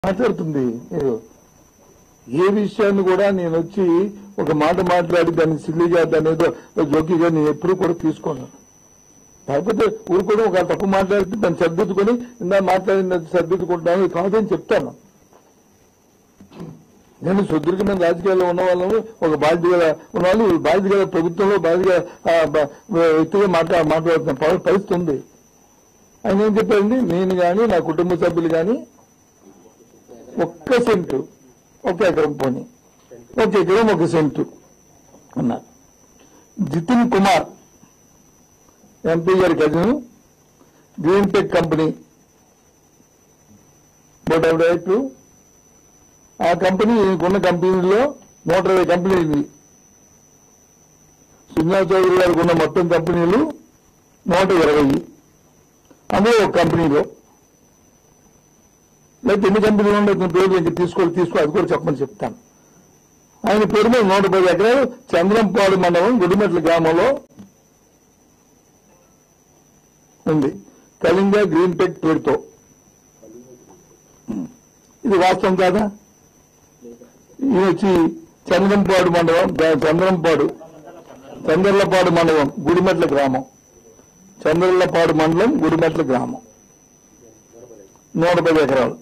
మాట్లాడుతుంది మీరు ఏ విషయాన్ని కూడా నేను వచ్చి ఒక మాట మాట్లాడి దాన్ని సిల్లిగా దాని ఏదో జోకిగా నేను ఎప్పుడు కూడా తీసుకోను కాకపోతే ఊరుకోవడం ఒక తప్పు మాట్లాడితే దాన్ని సర్దిద్దుకొని ఇందా మాట్లాడిన సర్దిద్దుకుంటాను ఇది కాదని చెప్తాను నేను సుదీర్ఘమైన రాజకీయాల్లో ఉన్న వాళ్ళము ఒక బాధ్యత గల ఉన్న వాళ్ళు ఈ బాధ్యత గల ప్రభుత్వంలో బాధ్యత గల, ఆ, బ- వ్యక్తిగా మాట్లా మాట్లాడుతున్న పరి- పరిస్థితి ఉంది ఆయన ఏం చెప్పారండి నేను కానీ నా కుటుంబ సభ్యులు కానీ ఒక్క సెంటు ఒక ఎకరం పోనీ ఒక ఎకరం ఒక సెంటు అన్నారు జితిన్ కుమార్ ఎంపీ గారి cousin green tech company board of director ఆ కంపెనీ ఉన్న కంపెనీలో నూట ఇరవై కంపెనీలు సుజనా చౌదరి గారికి ఉన్న మొత్తం కంపెనీలు నూట ఇరవై అందులో ఒక కంపెనీలో లేకపోతే ఎన్ని కంపెనీలు ఉండే పేరు ఇంకా తీసుకోవాలి తీసుకో అది కూడా చెప్పమని చెప్తాను ఆయన పేరు మీద నూట పది ఎకరాలు చంద్రంపాడు మండలం గుడిమెట్ల గ్రామంలో ఉంది కళింగ గ్రీన్ టెక్ పేరుతో ఇది వాస్తవం కాదా ఇది వచ్చి చంద్రంపాడు మండలం ద- చంద్రంపాడు చంద్రలపాడు మండలం గుడిమెట్ల గ్రామం చంద్రలపాడు మండలం గుడిమెట్ల గ్రామం నూట పది ఎకరాలు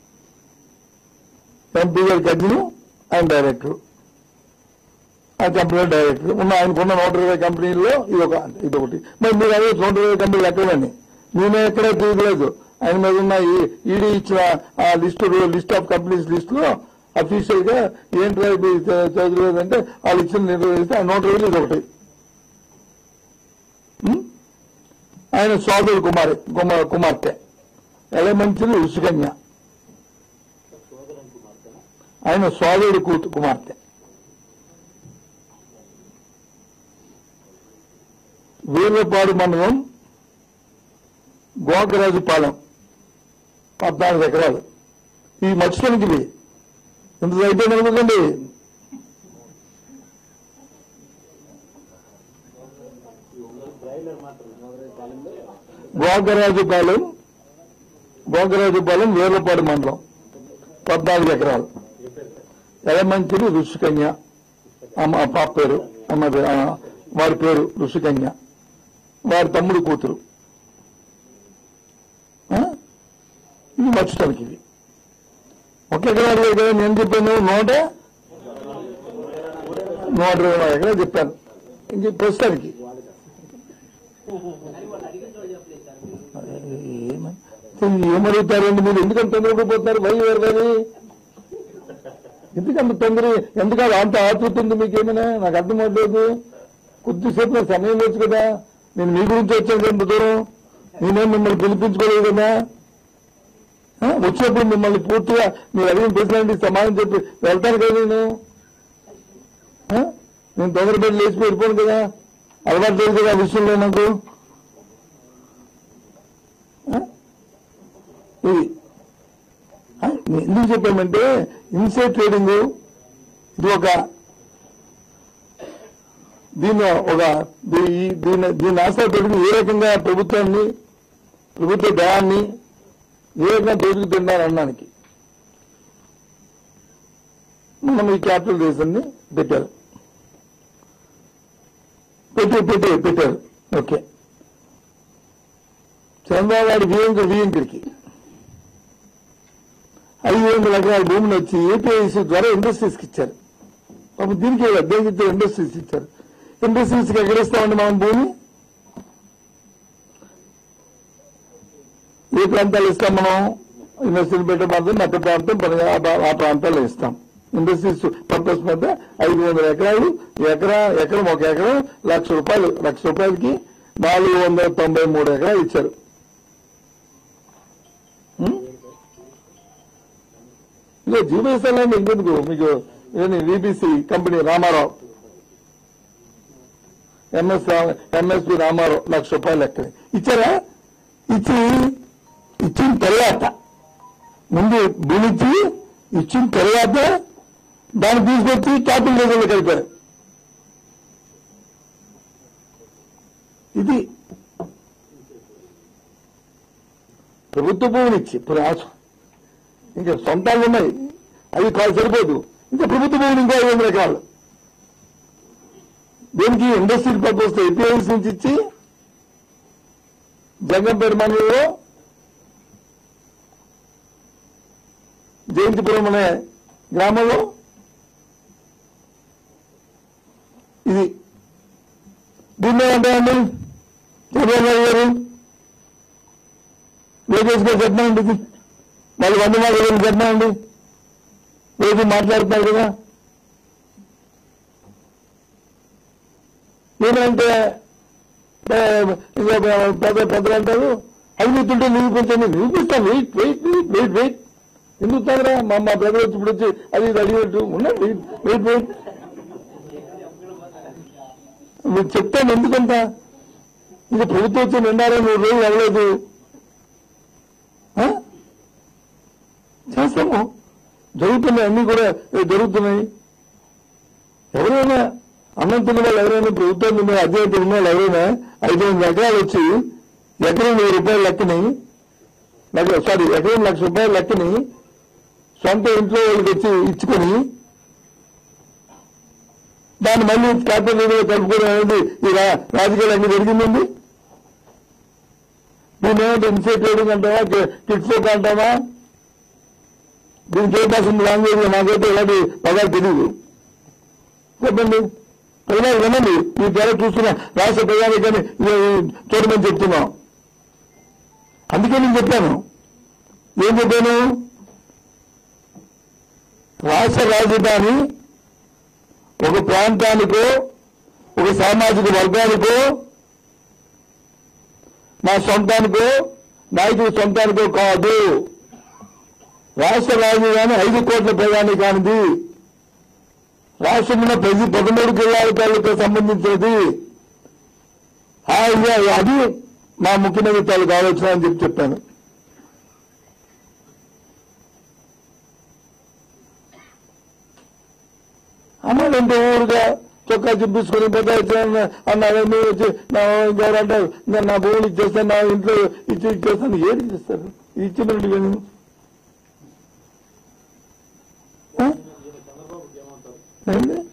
ఎంపీ గారి కజిన్ ఆయన డైరెక్టర్ ఆ కంపెనీ డైరెక్టర్ ఉన్న ఆయనకున్న నూట ఇరవై కంపెనీల్లో ఇది ఒక ఇది ఒకటి మరి మీరు అదే నూట ఇరవై కంపెనీలు ఎక్కడండి నేను ఎక్కడ తీయలేదు ఆయన మీద ఉన్న ఈడీ ఇచ్చిన ఆ list list of companies list లో అఫీషియల్ గా ఏంటి చదువులేదు అంటే వాళ్ళు ఇచ్చిన నిర్వహిస్తే ఆ నూట ఇరవై ఇది ఒకటి ఉం? ఆయన సోదరుడు కుమారి కుమార్ కుమార్తె ఎలమంచిలి ఉసుకన్య ఆయన సోదరుడు కూతు కుమార్తె వీర్లపాడు మండలం గోకరాజుపాలెం పద్నాలుగు ఎకరాలు ఈ మత్స్యానికి ఇది ఇంత అయిపోయింది అనుకోండి గోకరాజుపాలెం గోకరాజుపాలెం వీర్లపాడు మండలం పద్నాలుగు ఎకరాలు ఎలమంచిలి ఋషికన్య అమ్మ ఆ పాప పేరు అమ్మ పే- ఆ, వారి పేరు ఋషికన్య వారి తమ్ముడు కూతురు ఆ? ఇది మర్చడానికి ఇది ఒక ఎకరాలు లేదు కదా నేను చెప్పాను నూట నూట ఇరవై నాలుగు ఎకరాలు చెప్పాను ఇంక ప్రస్తుతానికి ఏమ- ఏమడుగుతారండి మీరు ఎందుకంత తొందరపడిపోతున్నారు వై ఎవరు ఎందుకంత తొందర ఎందుకంటే అంత ఆతృత ఉంది మీకేమైనా నాకు అర్థం అవ్వలేదు కొద్దిసేపు నాకు సమయం లేదు కదా నేను మీ గురించి వచ్చాను ఎంత దూరం నేనేం మిమ్మల్ని పిలిపించుకోలేదు కదా ఆ, వచ్చినప్పుడు మిమ్మల్ని పూర్తిగా మీరు అడిగిన ప్రశ్నలకి సమాధానం చెప్పి వెళ్తాను కదా నేను ఆ? నేను తొందరపడి లేచి వెళ్ళిపోను కదా అలవాటు లేదు కదా ఆ విషయంలో నాకు ఆ? ఇది ఆ, నేను ఎందుకు చెప్పామంటే ఇన్సైడ్ ట్రేడింగ్ ఇది ఒక దీన్ని ఒక దీ- ఈ- దీన్ని దీన్ని ఆశ్రయపెట్టుకుని ఏ రకంగా ప్రభుత్వాన్ని ప్రభుత్వ దయాన్ని ఏ రకంగా దోచుకు తిన్నారు అనడానికి మనం ఈ క్యాపిటల్ రీజన్ని పెట్టారు పెట్టి పెట్టి పెట్టారు ఓకే చంద్రబాబు నాయుడు వియంకుడు వియంకుడికి ఐదు వందల ఎకరాల భూమిని వచ్చి ఏపీఐసి ద్వారా ఇండస్ట్రీస్ కి ఇచ్చారు పాపం దీనికి దేనికి ఇచ్చారు ఇండస్ట్రీస్ ఇచ్చారు ఇండస్ట్రీస్ కి ఎక్కడ ఇస్తామండి మనం భూమి ఏ ప్రాంతాలు ఇస్తాం మనం ఇండస్ట్రీలు పెట్టే ప్రాంతం మధ్య ప్రాంతం పని- ఆ ప్రా- ఆ ప్రాంతాల్లో ఇస్తాం ఇండస్ట్రీస్ పర్పస్ మీద ఐదు వందల ఎకరాలు ఎకరా ఎకరం ఒక ఎకరం లక్ష రూపాయలు లక్ష రూపాయలకి నాలుగు వందల తొంభై మూడు ఎకరాలు ఇచ్చారు ఉం? ఇదే జీవస్థలాన్ని ఇంకెందుకు మీకు విబిసి కంపెనీ రామారావు ఎంఎస్ రా- ఎంఎస్పి రామారావు లక్ష రూపాయలు లెక్క ఇచ్చారా ఇచ్చి ఇచ్చిన తర్వాత ముందు భూమి ఇచ్చి ఇచ్చిన తర్వాత దాన్ని తీసుకొచ్చి క్యాపిటల్ రిజర్వ్ కలిపారు ఇది ప్రభుత్వ భూమిని ఇచ్చి ఇప్పుడు ఆ- ఇంకా సొంతాలు ఉన్నాయి అవి కాదు సరిపోదు ఇంకా ప్రభుత్వ భూములు ఇంకా ఐదు వందల ఎకరాలు దీనికి ఇండస్ట్రీ పర్పస్ ఏపీఎస్ నుంచి ఇచ్చి జంగంపేట మండలంలో జయంతిపురం అనే గ్రామంలో ఇది దీన్ని ఏమంటారండి చంద్రబాబు గారు లోకేష్ గారు చెప్పండి ఇది వాళ్ళు వంద మాటలు చెప్పండి రోజు మాట్లాడుతున్నారు కదా ఏమంటే ఏ, ఇంకా పెద్ద పెద్దలు అంటారు అడుగుతుంటే నిరూపించండి నిరూపిస్తాను wait wait wait wait wait ఎందుకు తాగరా మా మా బ్రదర్ వచ్చి ఇప్పుడు వచ్చి అది ఇది అడిగినట్టు ఉండండి వెయిట్ వెయిట్ మీరు చెప్తాను ఎందుకంత ఇది ప్రభుత్వం వచ్చి నిండారో నూరు రోజులు అవ్వలేదు ఆ? చేస్తాము జరుగుతున్నాయి అన్ని కూడా జరుగుతున్నాయి ఎవరైనా అన్నం తిన్న వాళ్ళు ఎవరైనా ప్రభుత్వం తిన్న అధ్యయనం తిన్న వాళ్ళు ఎవరైనా ఐదు వందల ఎకరాలు వచ్చి ఎకరం వెయ్యి రూపాయల లెక్కని లక్ష సారీ ఎకరం లక్ష రూపాయల లెక్కని సొంత ఇంట్లో వాళ్ళకి వచ్చి ఇచ్చుకొని దాన్ని మళ్ళీ క్యాపిటల్ కలుపుకోవడం అనేది ఈ రా- రాజకీయాలు అన్ని జరిగిందండి దీని ఏమంటే ఇన్సైడ్ ట్రేడింగ్ అంటావా కిట్ఫోక్ అంటావా దీనికి ఏ భాష లాంగ్వేజ్ నాకైతే ఇలాంటి పదాలు తెలియదు చెప్పండి ప్రజలు వినండి ఈ ద్వారా చూస్తున్న రాష్ట్ర ప్రజానికని చూడమని చెప్తున్నాం అందుకే నేను చెప్పాను ఏం చెప్పాను రాష్ట్ర రాజధాని ఒక ప్రాంతానికో ఒక సామాజిక వర్గానికో నా సొంతానికో నాయకుడి సొంతానికో కాదు రాష్ట్ర రాజధాని ఐదు కోట్ల ప్రజానికానిది రాష్ట్రంలో ప్రతి పదమూడు జిల్లాల తాలూకా సంబంధించినది ఆ ఇదే అది మా ముఖ్యమంత్రి తాలూకు ఆలోచన అని చెప్పి చెప్పాను అమ్మాడంటే ఊరుగా చొక్కా చూపించుకొని పెద్ద అన్నారు మీరు వచ్చి నా ఇంకెవరు అంటారు నేను నా భూములు ఇచ్చేస్తాను నా ఇంట్లో ఇచ్చి ఇచ్చేస్తాను ఏది ఇచ్చేస్తారు ఇచ్చినట్టు నేను ఆ? ఏంది?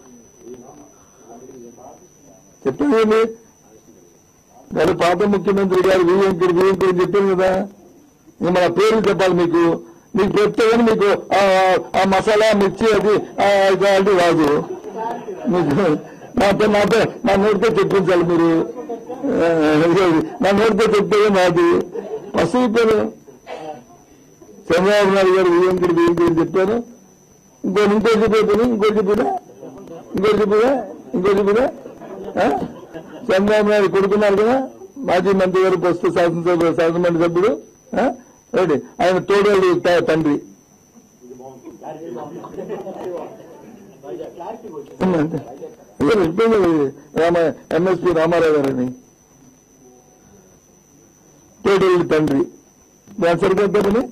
చెప్పింది ఏంటి గారు పాత ముఖ్యమంత్రి గారు వి వెంకటి వి వెంకటి చెప్పింది కదా ఇంక మన పేర్లు చెప్పాలి మీకు మీకు చెప్తే కానీ మీకు ఆ- ఆ మసాలా మిర్చి అది ఆ, ఇది అది రాదు మీకు నాతో నాతో నా నోటితో చెప్పించాలి మీరు ఆ, నా నోటితో చెప్తే కానీ రాదు ఫస్ట్ చెప్పారు చంద్రబాబు నాయుడు గారు వి వెంకటి వి వెంకటి చెప్పారు ఇంకో ఇంకో చెప్పేది ఇంకో చెప్పినా ఇంకో చెప్పినా ఇంకో చెప్పినా ఆ? చంద్రబాబు నాయుడు కొడుకున్నారు కదా మాజీ మంత్రి గారు ప్రస్తుత శాసనసభ శాసనమండలి సభ్యుడు ఆ? రైట్ ఆయన తోడేళ్ళు త- తండ్రి అంతే. ఇదే చెప్పింది రామ ఎంఎస్పి రామారావు గారని తోడేళ్ళు తండ్రి దాని సరిపోతుందని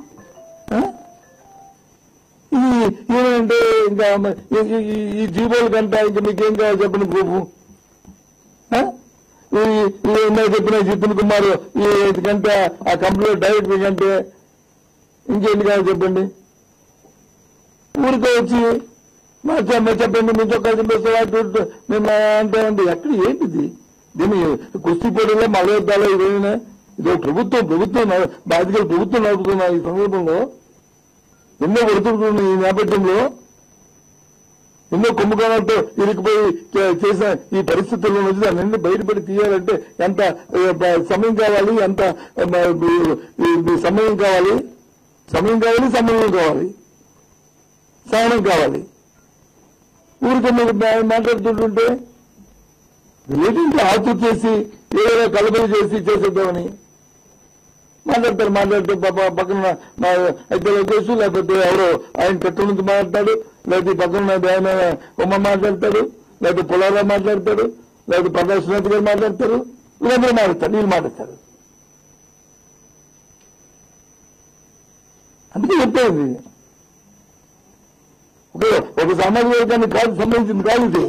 ఇది ఏమంటే ఇంకా మ- ఈ- ఈ- ఈ- ఈ జీవోల కంటే ఇంకా మీకేం కావాలి చెప్పండి ప్రూఫ్ ఆ? ఈ ఈ ఇందాక చెప్పిన జితిన్ కుమార్ ఈ కంటే ఆ కంపెనీలో డైరెక్టర్ కంటే ఇంకేంటి కావాలి చెప్పండి ఊరికే వచ్చి మా చెమ్మ చెప్పండి మీ చొక్కా చెప్పేస్తావా చూడు మేము అంటే ఎక్కడ ఏంటిది దీన్ని కుస్తీ పోటీలో మలయొద్దాలో ఇదేనా ఇది ఒక ప్రభుత్వం ప్రభుత్వం న- బాధ్యతలు ప్రభుత్వం నడుపుతున్న ఈ సందర్భంలో ఎన్నో ఒడుతున్న ఈ నేపథ్యంలో ఎన్నో కుంభకోణాలతో ఇరుకుపోయి చే- చేసిన ఈ పరిస్థితుల్లో నుంచి దాని నుండి బయటపడి తీయాలంటే ఎంత ఆ, బ- సమయం కావాలి ఎంత ఆ, మ- ఈ- ఈ సమయం కావాలి సమయం కావాలి సమయం కావాలి సహనం కావాలి ఊరికే మీరు మా- మాట్లాడుతుంటుంటే రిలేటివ్స్ ఆతృత చేసి ఏదైనా కలబడి చేసి చేసేద్దామని మాట్లాడతారు మాట్లాడితే పాప పక్కన మా అయితే లోకేష్ లేకపోతే ఎవరో ఆయన పెట్టు నుంచి మాట్లాడతాడు లేకపోతే ఈ పక్కన ఉన్న ఆయన ఉమ్మ మాట్లాడతాడు లేకపోతే పులారావు మాట్లాడతాడు లేకపోతే ప్రకాశ్నాథ్ గారు మాట్లాడతారు వీళ్ళందరూ మాట్లాడతారు వీళ్ళు మాట్లాడతారు అందుకే చెప్పేది ఒక ఒక సామాజిక వర్గానికి కాదు సంబంధించింది కాదు ఇది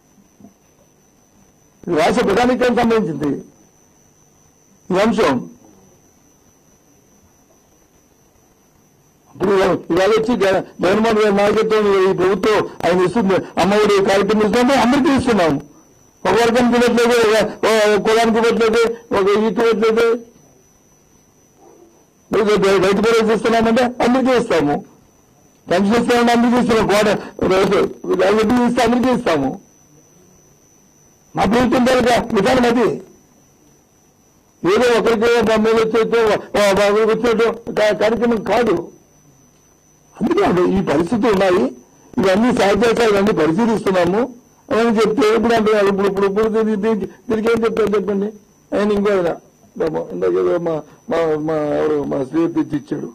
ఇది రాష్ట్ర ప్రధానికానికి సంబంధించింది ఈ అంశం ఇప్పుడు ఇవాళ వచ్చి జగ- జగన్మోహన్ గారి నాయకత్వం ఈ ప్రభుత్వం ఆయన ఇస్తుంది అమ్మఒడి కార్యక్రమం ఇస్తుంటే అందరికీ ఇస్తున్నాము ఒక వర్గానికి ఇవ్వట్లేదు ఒక- ఒక కులానికి ఇవ్వట్లేదు ఒక ఈకి ఇవ్వట్లేదు రైతు రైతు భరోసా ఇస్తున్నామంటే అందరికీ ఇస్తాము పెన్షన్ ఇస్తామంటే అందరికీ ఇస్తున్నాం కోట రైతు రైతు ఇస్తే అందరికీ ఇస్తాము మా ప్రభుత్వం కనుక విధానం అది ఏదో ఒకరికి మీద వచ్చేట్టు ఒకరికి వచ్చేట్టు కా- కార్యక్రమం కాదు అందుకే అదే ఈ పరిస్థితులు ఉన్నాయి ఇవన్నీ సహజాలు ఇవన్నీ పరిశీలిస్తున్నాము అని చెప్తే ఇప్పుడు అంటున్నారు ఇప్పుడు ఇప్పుడు ఇప్పుడు దీనికి- దీనికి దీనికి ఏం చెప్తారు చెప్పండి ఆయన ఇంకో ఆయన పాపం ఇందాక ఏదో మా మా మా ఎవరు మా స్త్రీ తెచ్చి ఇచ్చాడు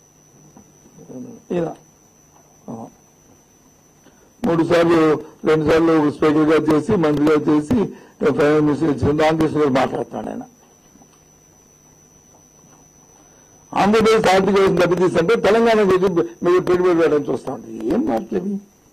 ఈయన ఆ. మూడు సార్లు రెండు సార్లు స్పీకర్ గా చేసి మంత్రిగా చేసి ప్రైమ్ మినిస్టర్ ఇచ్చిన రామకృష్ణ గారు మాట్లాడుతున్నాడు ఆయన ఆంధ్రప్రదేశ్ ఆర్థిక వ్యవస్థ దెబ్బతీస్తుంటే తెలంగాణ గురించి మీరు పెట్టుబడి పెట్టడం చూస్తా ఉంటుంది ఏం మాట్లాడి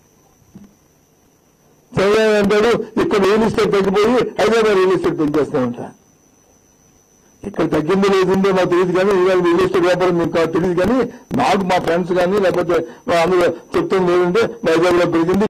తెలంగాణ అంటాడు ఇక్కడ రియల్ ఎస్టేట్ తగ్గిపోయి హైదరాబాద్ రియల్ ఎస్టేట్ పెంచేస్తామంట ఇక్కడ తగ్గింది లేదంటే నాకు తెలియదు కానీ ఇవాళ రియల్ ఎస్టేట్ వ్యాపారం మీకు కాదు తెలియదు కానీ నాకు మా ఫ్రెండ్స్ కానీ లేకపోతే మా అందులో చెప్తుంది లేదంటే వైజాగ్ లో పెరిగింది